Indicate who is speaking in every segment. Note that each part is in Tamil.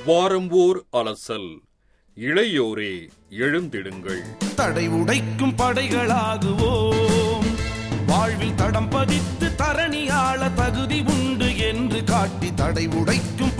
Speaker 1: வாரம் ஓர் அலசல் இளையோரே எழுந்திடுங்கள்
Speaker 2: தடை உடைக்கும் படைகளாகுவோம் வாழ்வில் தடம் பதித்து தரணியாள தகுதி உண்டு என்று காட்டி தடை உடைக்கும்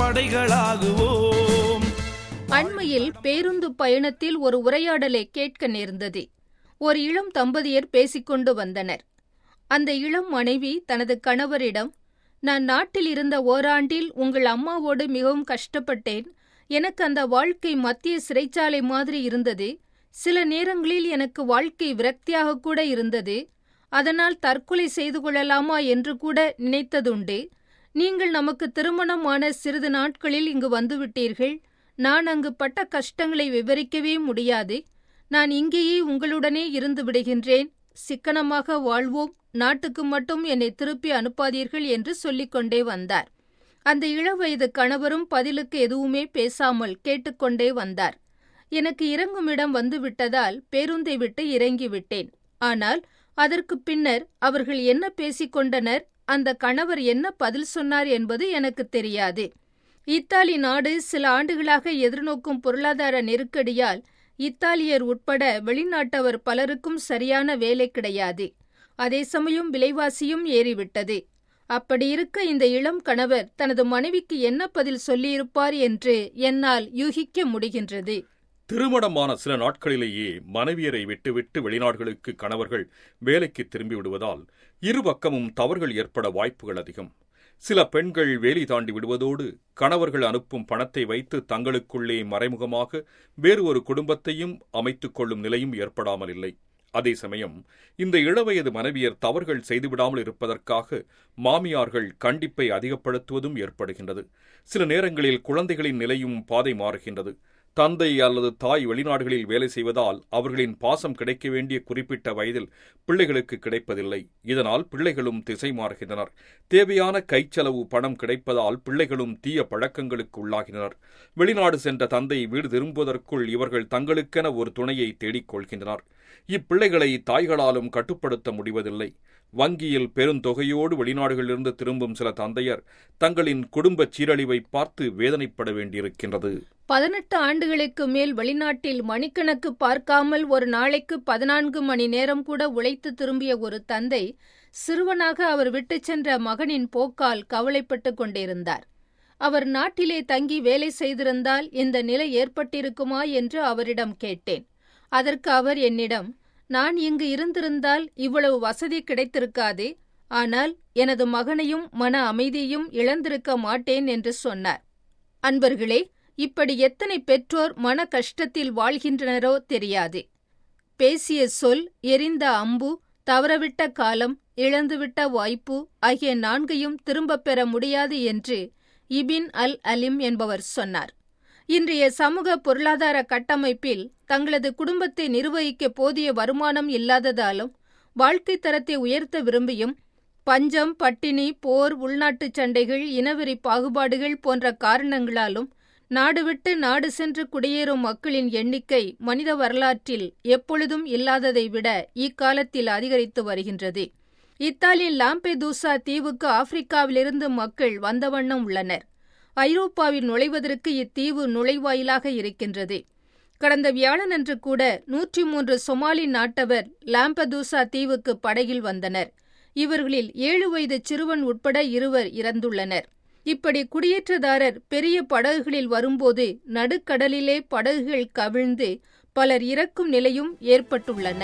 Speaker 2: படைகளாகுவோம்
Speaker 3: அண்மையில் பேருந்து பயணத்தில் ஒரு உரையாடலை கேட்க நேர்ந்தது ஒரு இளம் தம்பதியர் பேசிக்கொண்டு வந்தனர் அந்த இளம் மனைவி தனது கணவரிடம் நான் நாட்டில் இருந்த ஓராண்டில் உங்கள் அம்மாவோடு மிகவும் கஷ்டப்பட்டேன் எனக்கு அந்த வாழ்க்கை மத்திய சிறைச்சாலை மாதிரி இருந்தது சில நேரங்களில் எனக்கு வாழ்க்கை விரக்தியாக கூட இருந்தது அதனால் தற்கொலை செய்து கொள்ளலாமா என்று கூட நினைத்ததுண்டு நீங்கள் நமக்கு திருமணமான சிறிது நாட்களில் இங்கு வந்துவிட்டீர்கள் நான் அங்கு பட்ட கஷ்டங்களை விவரிக்கவே முடியாது நான் இங்கேயே உங்களுடனே இருந்து விடுகின்றேன் சிக்கனமாக வாழ்வோம் நாட்டுக்கு மட்டும் என்னை திருப்பி அனுப்பாதீர்கள் என்று சொல்லிக்கொண்டே வந்தார் அந்த இளவயது கணவரும் பதிலுக்கு எதுவுமே பேசாமல் கேட்டுக்கொண்டே வந்தார் எனக்கு இறங்குமிடம் வந்துவிட்டதால் பேருந்தை விட்டு இறங்கிவிட்டேன் ஆனால் அதற்கு பின்னர் அவர்கள் என்ன பேசிக் கொண்டனர் அந்த கணவர் என்ன பதில் சொன்னார் என்பது எனக்கு தெரியாது இத்தாலி நாடு சில ஆண்டுகளாக எதிர்நோக்கும் பொருளாதார நெருக்கடியால் இத்தாலியர் உட்பட வெளிநாட்டவர் பலருக்கும் சரியான வேலை கிடையாது அதே சமயம் விலைவாசியும் ஏறிவிட்டது அப்படி இருக்க இந்த இளம் கணவர் தனது மனைவிக்கு என்ன பதில் சொல்லியிருப்பார் என்று என்னால் யூகிக்க முடிகின்றது
Speaker 1: திருமணமான சில நாட்களிலேயே மனைவியரை விட்டுவிட்டு வெளிநாடுகளுக்கு கணவர்கள் வேலைக்கு திரும்பி விடுவதால் இருபக்கமும் தவறுகள் ஏற்பட வாய்ப்புகள் அதிகம் சில பெண்கள் வேலி தாண்டி விடுவதோடு கணவர்கள் அனுப்பும் பணத்தை வைத்து தங்களுக்குள்ளே மறைமுகமாக வேறு ஒரு குடும்பத்தையும் அமைத்துக் கொள்ளும் நிலையும் ஏற்படாமல் இல்லை அதே சமயம் இந்த இளவயது மனைவியர் தவறுகள் செய்துவிடாமல் இருப்பதற்காக மாமியார்கள் கண்டிப்பை அதிகப்படுத்துவதும் ஏற்படுகின்றது சில நேரங்களில் குழந்தைகளின் நிலையும் பாதை மாறுகின்றது தந்தை அல்லது தாய் வெளிநாடுகளில் வேலை செய்வதால் அவர்களின் பாசம் கிடைக்க வேண்டிய குறிப்பிட்ட வயதில் பிள்ளைகளுக்கு கிடைப்பதில்லை இதனால் பிள்ளைகளும் திசை மாறுகின்றனர் தேவையான கைச்செலவு பணம் கிடைப்பதால் பிள்ளைகளும் தீய பழக்கங்களுக்கு உள்ளாகின்றனர் வெளிநாடு சென்ற தந்தை வீடு திரும்புவதற்குள் இவர்கள் தங்களுக்கென ஒரு துணையை தேடிக் கொள்கின்றனர் இப்பிள்ளைகளை தாய்களாலும் கட்டுப்படுத்த முடிவதில்லை வங்கியில் பெருந்தொகையோடு வெளிநாடுகளிலிருந்து திரும்பும் சில தந்தையர் தங்களின் குடும்பச் சீரழிவை பார்த்து வேதனைப்பட வேண்டியிருக்கின்றது
Speaker 3: பதினெட்டு ஆண்டுகளுக்கு மேல் வெளிநாட்டில் மணிக்கணக்கு பார்க்காமல் ஒரு நாளைக்கு பதினான்கு மணி நேரம் கூட உழைத்து திரும்பிய ஒரு தந்தை சிறுவனாக அவர் விட்டுச் சென்ற மகனின் போக்கால் கவலைப்பட்டுக் கொண்டிருந்தார் அவர் நாட்டிலே தங்கி வேலை செய்திருந்தால் இந்த நிலை ஏற்பட்டிருக்குமா என்று அவரிடம் கேட்டேன் அதற்கு அவர் என்னிடம் நான் இங்கு இருந்திருந்தால் இவ்வளவு வசதி கிடைத்திருக்காது ஆனால் எனது மகனையும் மன அமைதியையும் இழந்திருக்க மாட்டேன் என்று சொன்னார் அன்பர்களே இப்படி எத்தனை பெற்றோர் மன கஷ்டத்தில் வாழ்கின்றனரோ தெரியாது பேசிய சொல் எரிந்த அம்பு தவறவிட்ட காலம் இழந்துவிட்ட வாய்ப்பு ஆகிய நான்கையும் திரும்பப் பெற முடியாது என்று இபின் அல் அலிம் என்பவர் சொன்னார் இன்றைய சமூக பொருளாதார கட்டமைப்பில் தங்களது குடும்பத்தை நிர்வகிக்க போதிய வருமானம் இல்லாததாலும் வாழ்க்கை தரத்தை உயர்த்த விரும்பியும் பஞ்சம் பட்டினி போர் உள்நாட்டுச் சண்டைகள் இனவெறி பாகுபாடுகள் போன்ற காரணங்களாலும் நாடு விட்டு நாடு சென்று குடியேறும் மக்களின் எண்ணிக்கை மனித வரலாற்றில் எப்பொழுதும் இல்லாததை விட இக்காலத்தில் அதிகரித்து வருகின்றது இத்தாலியின் லாம்பெதூசா தீவுக்கு ஆப்பிரிக்காவிலிருந்து மக்கள் வந்த வண்ணம் உள்ளனர் ஐரோப்பாவில் நுழைவதற்கு இத்தீவு நுழைவாயிலாக இருக்கின்றது கடந்த வியாழனன்று கூட நூற்றி மூன்று சொமாலி நாட்டவர் லாம்பதூசா தீவுக்கு படகில் வந்தனர் இவர்களில் ஏழு வயது சிறுவன் உட்பட இருவர் இறந்துள்ளனர் இப்படி குடியேற்றதாரர் பெரிய படகுகளில் வரும்போது நடுக்கடலிலே படகுகள் கவிழ்ந்து பலர் இறக்கும் நிலையும் ஏற்பட்டுள்ளன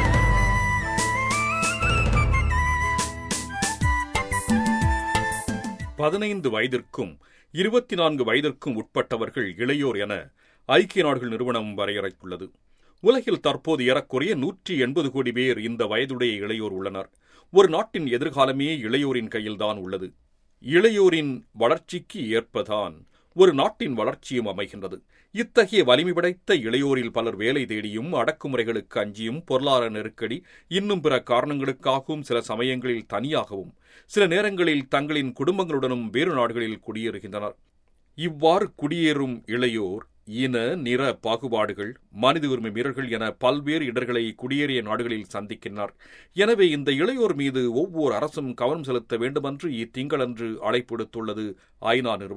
Speaker 1: பதினைந்து வயதிற்கும் இருபத்தி நான்கு வயதிற்கும் உட்பட்டவர்கள் இளையோர் என ஐக்கிய நாடுகள் நிறுவனம் வரையறைத்துள்ளது உலகில் தற்போது ஏறக்குறைய நூற்றி எண்பது கோடி பேர் இந்த வயதுடைய இளையோர் உள்ளனர் ஒரு நாட்டின் எதிர்காலமே இளையோரின் கையில்தான் உள்ளது இளையோரின் வளர்ச்சிக்கு ஏற்பதான் ஒரு நாட்டின் வளர்ச்சியும் அமைகின்றது இத்தகைய வலிமை படைத்த இளையோரில் பலர் வேலை தேடியும் அடக்குமுறைகளுக்கு அஞ்சியும் பொருளாதார நெருக்கடி இன்னும் பிற காரணங்களுக்காகவும் சில சமயங்களில் தனியாகவும் சில நேரங்களில் தங்களின் குடும்பங்களுடனும் வேறு நாடுகளில் குடியேறுகின்றனர் இவ்வாறு குடியேறும் இளையோர் இன நிற பாகுபாடுகள் மனித உரிமை மீறல்கள் என பல்வேறு இடர்களை குடியேறிய நாடுகளில் சந்திக்கின்றனர் எனவே இந்த இளையோர் மீது ஒவ்வொரு அரசும் கவனம் செலுத்த வேண்டுமென்று இத்திங்களன்று அழைப்பு விடுத்துள்ளது ஐநா நிறுவனம்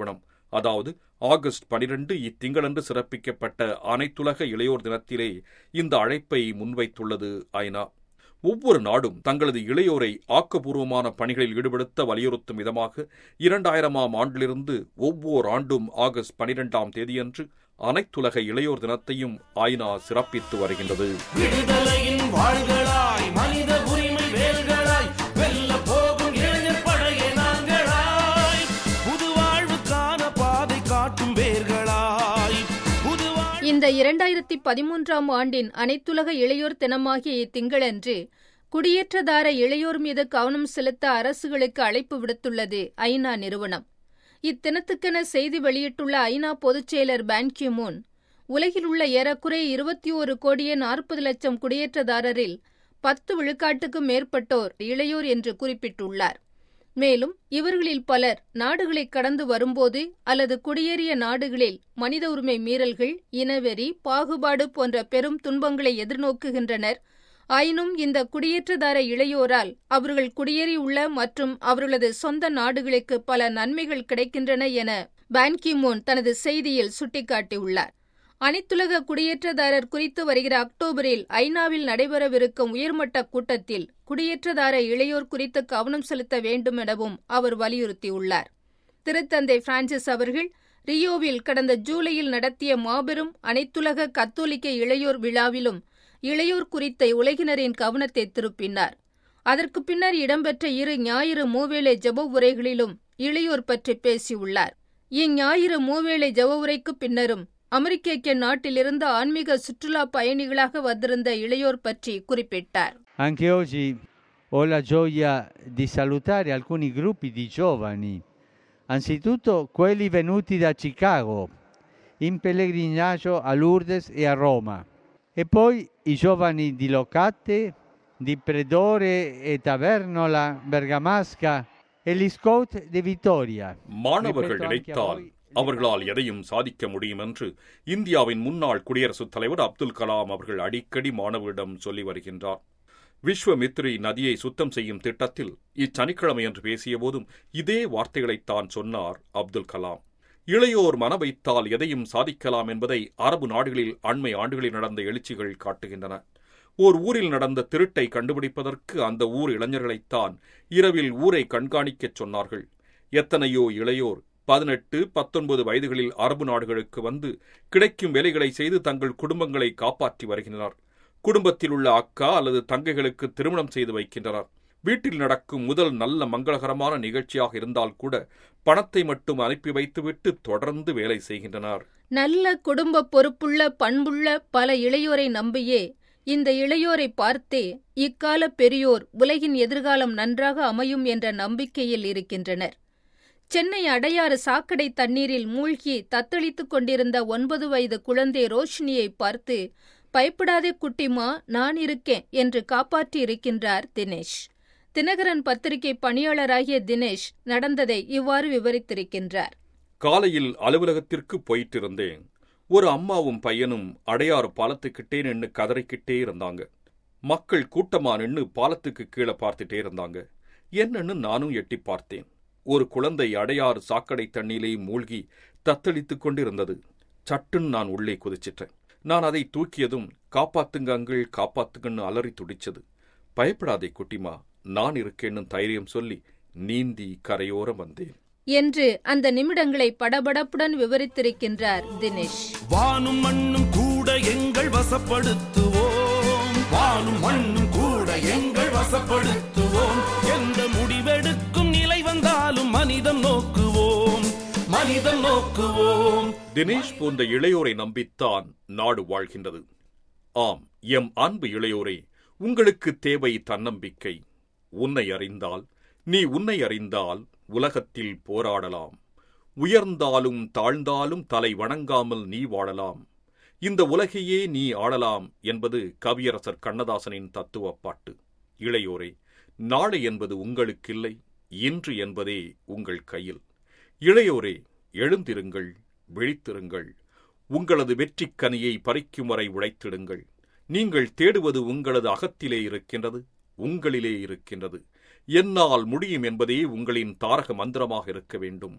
Speaker 1: அதாவது ஆகஸ்ட் பனிரெண்டு இத்திங்களன்று சிறப்பிக்கப்பட்ட அனைத்துலக இளையோர் தினத்திலே இந்த அழைப்பை முன்வைத்துள்ளது ஐநா ஒவ்வொரு நாடும் தங்களது இளையோரை ஆக்கபூர்வமான பணிகளில் ஈடுபடுத்த வலியுறுத்தும் விதமாக இரண்டாயிரமாம் ஆண்டிலிருந்து ஒவ்வொரு ஆண்டும் ஆகஸ்ட் பனிரெண்டாம் தேதியன்று அனைத்துலக இளையோர் தினத்தையும் ஐநா சிறப்பித்து வருகின்றது
Speaker 2: விடுதலையின் வாள்களாய் மனித உரிமை வேல்களாய் வெல்ல போகும் இளைஞர் படைய நாங்களாய் புது வாழ்வுக்கான பாதை காட்டும் வேர்களாய் புது வாழ்
Speaker 3: இந்த இரண்டாயிரத்தி பதிமூன்றாம் ஆண்டின் அனைத்துலக இளையோர் தினமாகிய இத்திங்களன்று குடியேற்றதார இளையோர் மீது கவனம் செலுத்த அரசுகளுக்கு அழைப்பு விடுத்துள்ளது ஐநா நிறுவனம் இத்தினத்துக்கென செய்தி வெளியிட்டுள்ள ஐநா பொதுச் செயலர் பான் கி மூன் உலகில் உள்ள ஏறக்குறைய இருபத்தி ஒரு கோடியே நாற்பது லட்சம் குடியேற்றதாரரில் பத்து விழுக்காட்டுக்கும் மேற்பட்டோர் இளையோர் என்று குறிப்பிட்டுள்ளார் மேலும் இவர்களில் பலர் நாடுகளை கடந்து வரும்போது அல்லது குடியேறிய நாடுகளில் மனித உரிமை மீறல்கள் இனவெறி பாகுபாடு போன்ற பெரும் துன்பங்களை எதிர்நோக்குகின்றனர் ஆயினும் இந்த குடியேற்றதார இளையோரால் அவர்கள் குடியேறியுள்ள மற்றும் அவர்களது சொந்த நாடுகளுக்கு பல நன்மைகள் கிடைக்கின்றன என பான் கி மூன் தனது செய்தியில் சுட்டிக்காட்டியுள்ளார் அனைத்துலக குடியேற்றதாரர் குறித்து வருகிற அக்டோபரில் ஐநாவில் நடைபெறவிருக்கும் உயர்மட்ட கூட்டத்தில் குடியேற்றதார இளையோர் குறித்து கவனம் செலுத்த வேண்டும் எனவும் அவர் வலியுறுத்தியுள்ளார் திருத்தந்தை பிரான்சிஸ் அவர்கள் ரியோவில் கடந்த ஜூலையில் நடத்திய மாபெரும் அனைத்துலக கத்தோலிக்க இளையோர் விழாவிலும் இளையோர் குறித்த உலகினரின் கவனத்தை திருப்பினார் அதற்கு பின்னர் இடம்பெற்ற இரு ஞாயிறு மூவேளை ஜெப உரைகளிலும் இளையோர் பற்றி பேசியுள்ளார் இஞ்ஞாயிறு மூவேளை ஜெப உரைக்கு பின்னரும் அமெரிக்க நாட்டிலிருந்து ஆன்மீக சுற்றுலா பயணிகளாக வந்திருந்த இளையோர் பற்றி குறிப்பிட்டார்
Speaker 4: Anche oggi ho la gioia di salutare alcuni gruppi di giovani, anzitutto quelli venuti da Chicago, in pellegrinaggio a Lourdes e a Roma, e poi i giovani di Locate, di Predore e Tavernola Bergamasca e gli scout di Vittoria.
Speaker 1: மாணவர்கள்
Speaker 4: Ripeto anche a
Speaker 1: நினைத்தால்
Speaker 4: voi,
Speaker 1: அவர்களால் எதையும் சாதிக்க முடியும் என்று இந்தியாவின் முன்னாள் குடியரசுத் தலைவர் அப்துல் கலாம் அவர்கள் அடிக்கடி மாணவரிடம் சொல்லி வருகின்றார் விஸ்வமித்ரி நதியை சுத்தம் செய்யும் திட்டத்தில் இச்சனிக்கிழமை என்று பேசியபோதும் இதே வார்த்தைகளைத்தான் சொன்னார் அப்துல் கலாம் இளையோர் மன வைத்தால் எதையும் சாதிக்கலாம் என்பதை அரபு நாடுகளில் அண்மை ஆண்டுகளில் நடந்த எழுச்சிகள் காட்டுகின்றன ஓர் ஊரில் நடந்த திருட்டை கண்டுபிடிப்பதற்கு அந்த ஊர் இளைஞர்களைத்தான் இரவில் ஊரை கண்காணிக்கச் சொன்னார்கள் எத்தனையோ இளையோர் பதினெட்டு பத்தொன்பது வயதுகளில் அரபு நாடுகளுக்கு வந்து கிடைக்கும் வேலைகளை செய்து தங்கள் குடும்பங்களை காப்பாற்றி வருகின்றனர் குடும்பத்தில் உள்ள அக்கா அல்லது தங்கைகளுக்கு திருமணம் செய்து வைக்கின்றனர் வீட்டில் நடக்கும் முதல் நல்ல மங்களகரமான நிகழ்ச்சியாக இருந்தால் கூட பணத்தை மட்டும் அனுப்பி வைத்துவிட்டு தொடர்ந்து வேலை செய்கின்றனர்
Speaker 3: நல்ல குடும்ப பொறுப்புள்ள பண்புள்ள பல இளையோரை நம்பியே இந்த இளையோரை பார்த்தே இக்கால பெரியோர் உலகின் எதிர்காலம் நன்றாக அமையும் என்ற நம்பிக்கையில் இருக்கின்றனர் சென்னை அடையாறு சாக்கடை தண்ணீரில் மூழ்கி தத்தளித்துக் கொண்டிருந்த ஒன்பது வயது குழந்தை ரோஷினியை பார்த்து பயப்படாதே குட்டிமா நான் இருக்கேன் என்று காப்பாற்றி இருக்கின்றார் தினேஷ் தினகரன் பத்திரிகை பணியாளராகிய தினேஷ் நடந்ததை இவ்வாறு விவரித்திருக்கின்றார்
Speaker 1: காலையில் அலுவலகத்திற்கு போயிட்டிருந்தேன் ஒரு அம்மாவும் பையனும் அடையாறு பாலத்துக்கிட்டே நின்னு கதறிக்கிட்டே இருந்தாங்க மக்கள் கூட்டமா நின்னு பாலத்துக்கு கீழே பார்த்துட்டே இருந்தாங்க என்னன்னு நானும் எட்டி பார்த்தேன் ஒரு குழந்தை அடையாறு சாக்கடை தண்ணீரை மூழ்கி தத்தளித்துக் கொண்டிருந்தது சட்டுன்னு நான் உள்ளே குதிச்சிட்டேன் நான் அதை தூக்கியதும் காப்பாத்துங்க அங்கிள் காப்பாத்துங்கன்னு அலறி துடிச்சது பயப்படாதே குட்டிமா நான் இருக்கேன்னு தைரியம் சொல்லி நீந்தி கரையோரம் வந்தேன்
Speaker 3: என்று அந்த நிமிடங்களை படபடப்புடன் விவரித்திருக்கின்றார் தினேஷ்
Speaker 2: வானும் மண்ணும் கூட எங்கள் வசப்படுத்துவோம் வானும் மண்ணும் கூட எங்கள் வசப்படுத்துவோம் எந்த முடிவெடுக்கும் நிலை வந்தாலும் மனிதம் நோக்குவோம் மனிதம் நோக்குவோம்
Speaker 1: தினேஷ் போன்ற இளையோரை நம்பித்தான் நாடு வாழ்கின்றது ஆம் எம் அன்பு இளையோரே உங்களுக்கு தேவை தன்னம்பிக்கை உன்னை அறிந்தால் நீ உன்னை அறிந்தால் உலகத்தில் போராடலாம் உயர்ந்தாலும் தாழ்ந்தாலும் தலை வணங்காமல் நீ வாழலாம் இந்த உலகையே நீ ஆளலாம் என்பது கவியரசர் கண்ணதாசனின் தத்துவ பாட்டு இளையோரே நாளை என்பது உங்களுக்கில்லை இன்று என்பதே உங்கள் கையில் இளையோரே எழுந்திருங்கள் விழித்திருங்கள் உங்களது வெற்றிக் கனியை பறிக்கும் வரை உழைத்திடுங்கள் நீங்கள் தேடுவது உங்களது அகத்திலே இருக்கின்றது உங்களிலே இருக்கின்றது என்னால் முடியும் என்பதே உங்களின் தாரக மந்திரமாக இருக்க வேண்டும்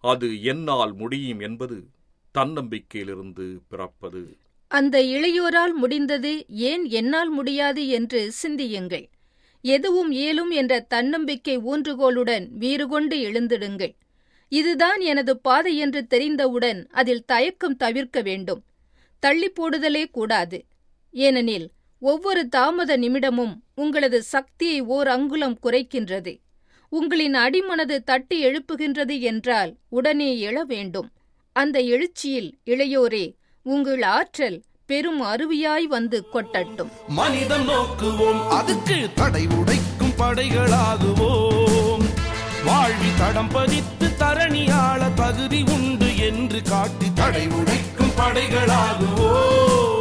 Speaker 1: அது என்னால் முடியும் என்பது தன்னம்பிக்கையிலிருந்து பிறப்பது
Speaker 3: அந்த இளையோரால் முடிந்தது ஏன் என்னால் முடியாது என்று சிந்தியுங்கள் எதுவும் இயலும் என்ற தன்னம்பிக்கை ஊன்றுகோலுடன் வீறு கொண்டு எழுந்திடுங்கள் இதுதான் எனது பாதை என்று தெரிந்தவுடன் அதில் தயக்கம் தவிர்க்க வேண்டும் தள்ளி போடுதலே கூடாது ஏனெனில் ஒவ்வொரு தாமத நிமிடமும் உங்களது சக்தியை ஓர் அங்குலம் குறைக்கின்றது உங்களின் அடிமனது தட்டி எழுப்புகின்றது என்றால் உடனே எழ வேண்டும் அந்த எழுச்சியில் இளையோரே உங்கள் ஆற்றல் பெரும் அருவியாய் வந்து கொட்டட்டும்
Speaker 2: மனிதம் நோக்குவோம் அதுக்கு தடை உடைக்கும் படைகளாகுவோம் வாழ்வி தடம் பதித்து தரணியாள தகுதி உண்டு என்று காட்டி தடை உடைக்கும் படைகளாகுவோம்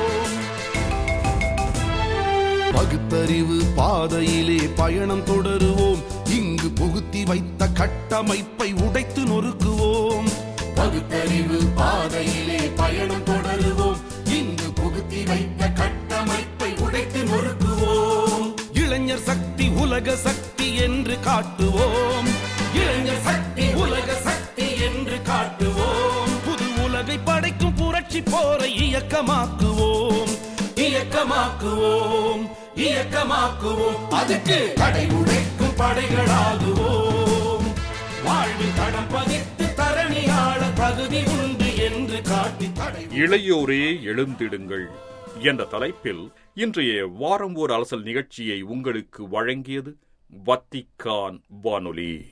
Speaker 2: பகுத்தறிவு பாதையிலே பயணம் தொடருவோம் இங்கு புகுத்தி வைத்த கட்டமைப்பை உடைத்து நொறுக்குவோம் பகுத்தறிவு பாதையிலே பயணம் தொடருவோம் இங்கு புகுத்தி வைத்த கட்டமைப்பை உடைத்து நொறுக்குவோம் இளைஞர் சக்தி உலக சக்தி என்று காட்டுவோம் இளைஞர் சக்தி உலக சக்தி என்று காட்டுவோம் புது உலகை படைக்கும் புரட்சி போரை இயக்கமாக்குவோம் இயக்கமாக்குவோம் இயக்கமாக்குவோம் அதுக்கு தடை உடைக்கும் படைகளாகுவோம் வாழ்வில் தடம் பதித்து தரணியாள தகுதி உண்டு என்று காட்டி தடை
Speaker 1: இளையோரே எழுந்திடுங்கள் என்ற தலைப்பில் இன்றைய வாரம் ஓர் அலசல் நிகழ்ச்சியை உங்களுக்கு வழங்கியது வத்திக்கான் வானொலி